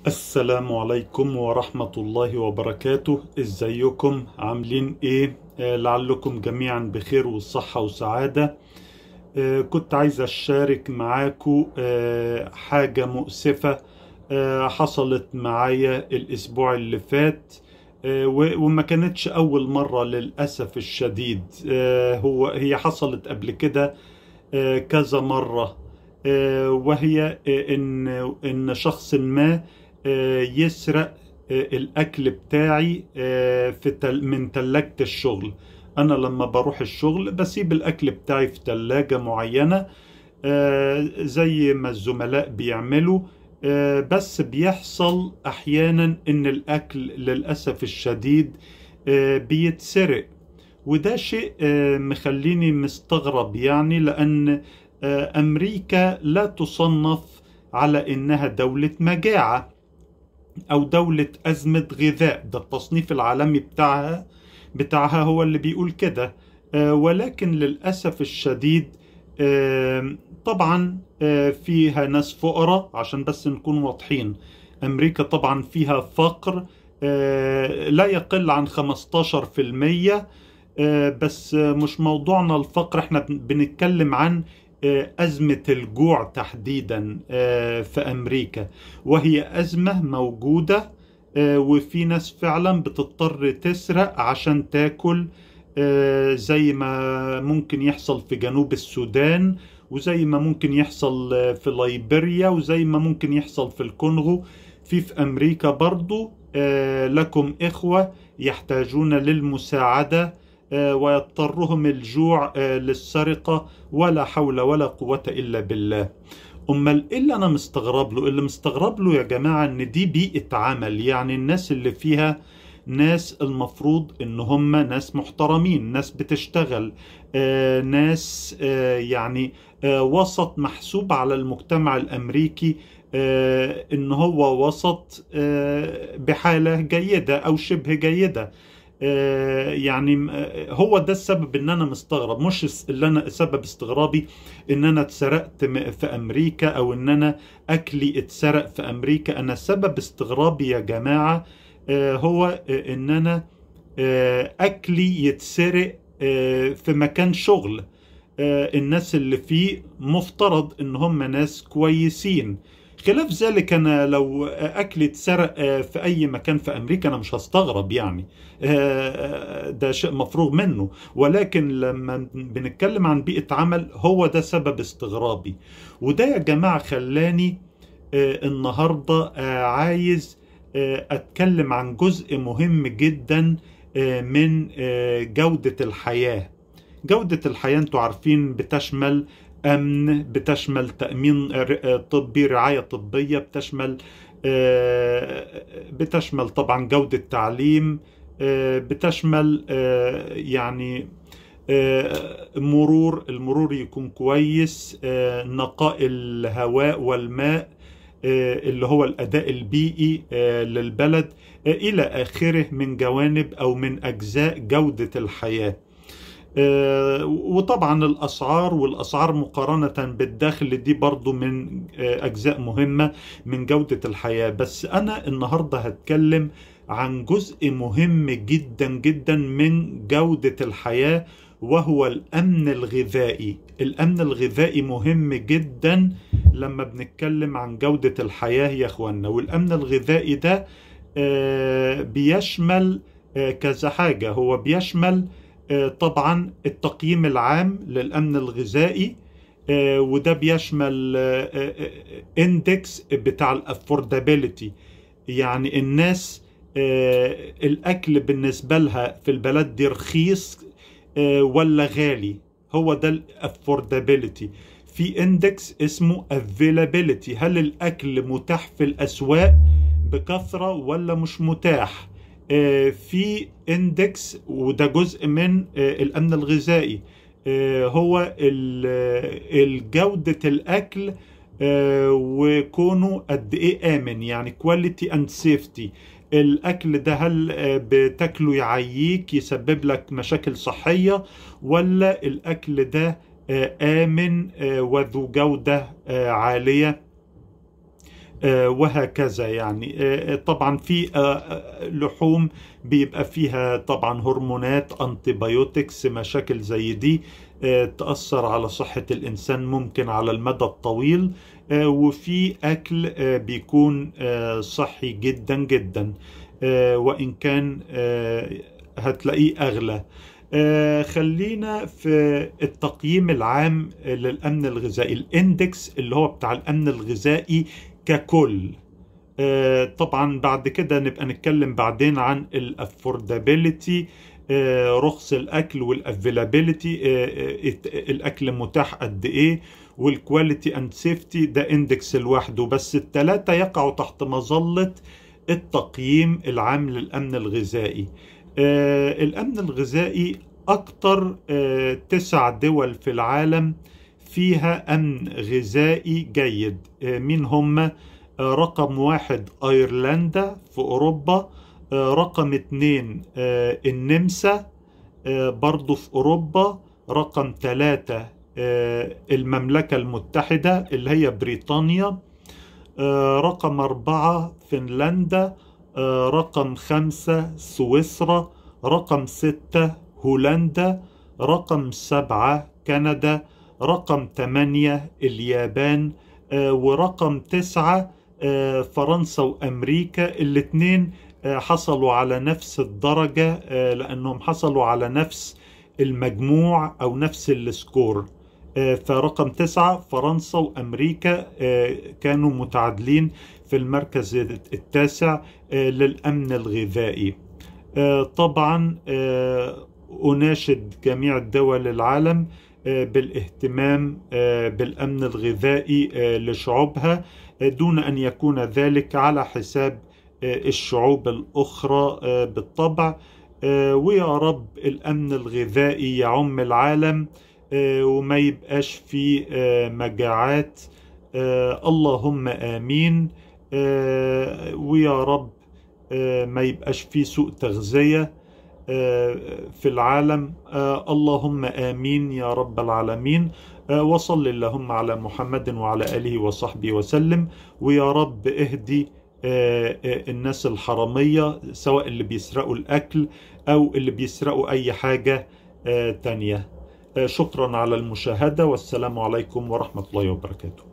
السلام عليكم ورحمة الله وبركاته ازيكم عاملين ايه آه لعلكم جميعا بخير والصحة وسعادة آه كنت عايز اشارك معاكم آه حاجة مؤسفة آه حصلت معايا الاسبوع اللي فات آه و- وما كانتش اول مرة للأسف الشديد آه هو هي حصلت قبل كده آه كذا مرة آه وهي آه ان ان شخص ما آه، يسرق آه، الاكل بتاعي آه، في تل من تلاجة الشغل انا لما بروح الشغل بسيب الاكل بتاعي في تلاجة معينة آه، زي ما الزملاء بيعملوا آه، بس بيحصل احيانا ان الاكل للاسف الشديد آه، بيتسرق وده شيء آه، مخليني مستغرب يعني لان آه، امريكا لا تصنف على انها دولة مجاعة او دولة ازمة غذاء ده التصنيف العالمي بتاعها بتاعها هو اللي بيقول كده آه، ولكن للأسف الشديد آه، طبعا آه، فيها ناس فقراء عشان بس نكون واضحين أمريكا طبعا فيها فقر آه، لا يقل عن 15% آه، بس آه، مش موضوعنا الفقر احنا بنتكلم عن آه، أزمة الجوع تحديدا آه، في أمريكا وهي أزمة موجودة آه، وفي ناس فعلا بتضطر تسرق عشان تاكل آه، زي ما ممكن يحصل في جنوب السودان وزي ما ممكن يحصل آه، في ليبيريا وزي ما ممكن يحصل في الكونغو في في أمريكا برضو آه، لكم إخوة يحتاجون للمساعدة آه، ويضطرهم الجوع آه، للسرقة ولا حول ولا قوة إلا بالله امال ايه اللي انا مستغرب له اللي مستغرب له يا جماعه ان دي بيئه عمل يعني الناس اللي فيها ناس المفروض ان هم ناس محترمين ناس بتشتغل آه ناس آه يعني آه وسط محسوب على المجتمع الامريكي آه ان هو وسط آه بحاله جيده او شبه جيده آه، يعني آه، هو ده السبب ان انا مستغرب مش الس- اللي انا سبب استغرابي ان انا اتسرقت م- في امريكا او ان انا اكلي اتسرق في امريكا انا سبب استغرابي يا جماعة آه، هو آه، ان انا آه، اكلي يتسرق آه، في مكان شغل آه، الناس اللي فيه مفترض ان هم ناس كويسين خلاف ذلك انا لو اكلي اتسرق آه، في اي مكان في امريكا انا مش هستغرب يعني آه، ده شيء مفروغ منه ولكن لما بنتكلم عن بيئة عمل هو ده سبب استغرابي وده يا جماعة خلاني آه، النهاردة آه، عايز آه، أتكلم عن جزء مهم جدا آه، من آه، جودة الحياة جودة الحياة انتوا عارفين بتشمل أمن بتشمل تأمين آه، طبي رعاية طبية بتشمل آه، بتشمل طبعا جودة تعليم آه، بتشمل آه، يعني آه، مرور المرور يكون كويس آه، نقاء الهواء والماء آه، اللي هو الأداء البيئي آه، للبلد آه، إلى آخره من جوانب أو من أجزاء جودة الحياة آه، وطبعا الأسعار والأسعار مقارنة بالدخل دي برضو من آه، أجزاء مهمة من جودة الحياة بس أنا النهاردة هتكلم عن جزء مهم جدا جدا من جودة الحياة وهو الأمن الغذائي الأمن الغذائي مهم جدا لما بنتكلم عن جودة الحياة يا أخوانا والأمن الغذائي ده آه، بيشمل آه، كذا حاجة هو بيشمل آه، طبعا التقييم العام للأمن الغذائي آه، وده بيشمل اندكس بتاع الافوردابيلتي يعني الناس آه، الاكل بالنسبه لها في البلد دي رخيص آه، ولا غالي هو ده الافوردابيلتي في اندكس اسمه availability هل الاكل متاح في الاسواق بكثره ولا مش متاح آه، في اندكس وده جزء من آه، الامن الغذائي آه، هو جودة الاكل آه، وكونه قد ايه امن يعني كواليتي اند سيفتي الاكل ده هل آه، بتاكله يعييك يسبب لك مشاكل صحية ولا الاكل ده آه، امن آه، وذو جودة آه، عالية آه، وهكذا يعني آه، طبعا في آه، لحوم بيبقى فيها طبعا هرمونات انتيبيوتكس مشاكل زي دي تأثر على صحة الإنسان ممكن على المدى الطويل وفي أكل بيكون صحي جدا جدا وإن كان هتلاقيه أغلى خلينا في التقييم العام للأمن الغذائي الاندكس اللي هو بتاع الأمن الغذائي ككل آه، طبعا بعد كده نبقى نتكلم بعدين عن الافوردابيلتي رخص الاكل والافيلابيلتي الاكل متاح قد ايه والكواليتي اند سيفتي ده اندكس لوحده بس الثلاثه يقعوا تحت مظله التقييم العام للامن الغذائي آه، الامن الغذائي اكتر آه، تسع دول في العالم فيها أمن غذائي جيد آه، مين هم آه، رقم واحد أيرلندا في أوروبا آه، رقم اتنين النمسا برضو في أوروبا رقم ثلاثة المملكة المتحدة اللي هي بريطانيا رقم أربعة فنلندا رقم خمسة سويسرا رقم ستة هولندا رقم سبعة كندا رقم 8 اليابان آه، ورقم 9 آه، فرنسا وأمريكا الاثنين آه، حصلوا على نفس الدرجة لأنهم حصلوا على نفس المجموع أو نفس السكور فرقم تسعة فرنسا وأمريكا كانوا متعادلين في المركز التاسع للأمن الغذائي طبعا أناشد جميع دول العالم آه، بالاهتمام آه، بالامن الغذائي آه، لشعوبها دون ان يكون ذلك على حساب الشعوب الاخرى بالطبع ويا رب الامن الغذائي يعم العالم وما يبقاش في مجاعات اللهم امين ويا رب ما يبقاش في سوء تغذيه في العالم آه، اللهم آمين يا رب العالمين آه، وصل اللهم على محمد وعلى آله وصحبه وسلم ويا رب اهدي آه، الناس الحرامية سواء اللي بيسرقوا الأكل أو اللي بيسرقوا أي حاجة تانية شكرا على المشاهدة والسلام عليكم ورحمة الله وبركاته